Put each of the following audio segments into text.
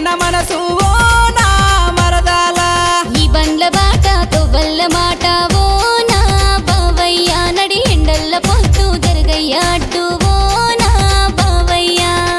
నా మనసు ఓ నా మరదాల ఈ బండ్ల బాట తొవ్వల్ల మాట ఓ నా బావయ్య నడి ఎండల్ల పొద్దు జరగయ్య అడ్డు ఓ నా బావయ్య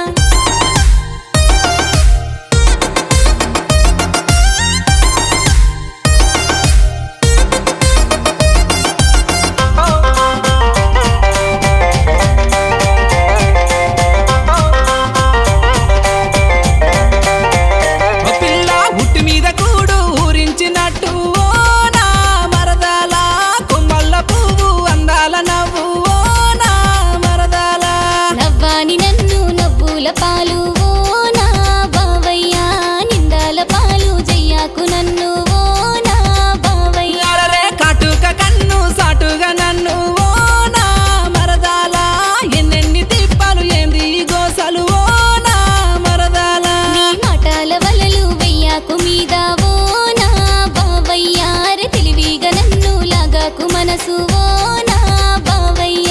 ఓ పిల్ల ఉట్టి మీద కూడు ఊరించినట్టు ఓ నా మరదాల కొమ్మల్ల పువ్వు అందాల నవ్వు ఓ నా మరదాల నవ్వాని నన్ను నవ్వుల పాలు ఓ నా బావయ్య నిండాల పాలు జయ్యాకు నన్ను ఓ నా బావయ్య అరరే కాటుక కన్ను సాటుగా నన్ను ఓ నా మరదాల ఎన్నెన్ని తిప్పలు ఏంది ఈ గోసలు ఓ నా మరదాల నీ మాటల వలలు వెయ్యాకు మీద ఓ నా బావయ్య అరె తెలివిగా నన్ను లాగాకు మనసు ఓ నా బావయ్య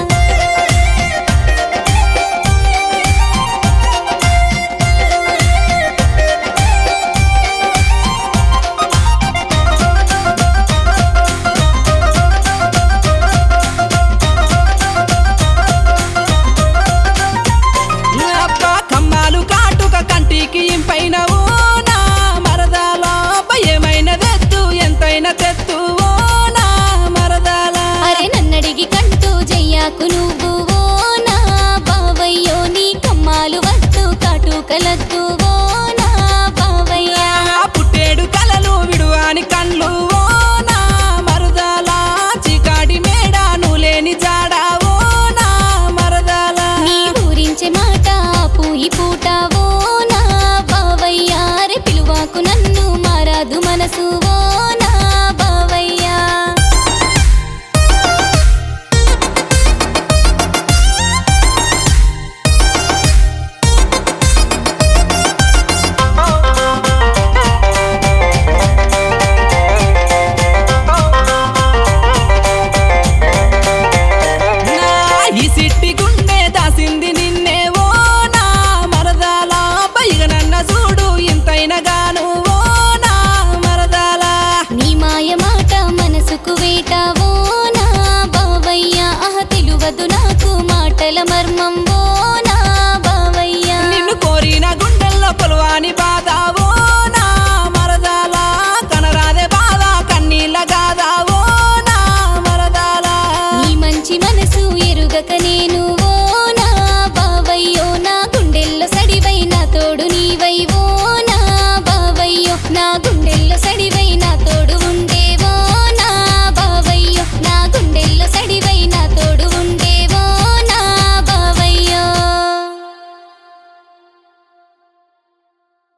అబ్బ కమ్మాలు కాటుక కంటికి ఇంపైన ఓ నా మరదాల ఏమైనా తెత్తు ఎంతైనా తెత్తు ఓ నా మరదాల అరే నన్నడిగి కంటూ జయ్యాకు నువ్వు ఓ నా బావయ్యో నీ కమ్మాలు వద్దు కాటుకలద్దు ఓ నా బావయ్య ఆ పుట్టేడు కలలు విడువాని కళ్ళు ఓ నా మరదాల చికాడి మేడ లేని జాడ ఓ నా మరదాల నీ ఊరించే మాట పూయి పూట ఓ నా బావయ్య అరే పిలువాకు నన్ను మారాదు మనసు ఓ నా బావయ్య నా ఈ సిట్టి గుండె దాసింది నిన్నే ఓ నా మరదాల పైగా నన్న చూడు ఇంతైనా గాను ఓ నా మరదాల నీ మాయ మాట మనసుకు వేట ఓ నా బావయ్య ఆహ తెలువదు నాకు మాటల మర్మం ఓ నా బావయ్య నిన్ను కోరిన గుండెల్లో పొలవాని బా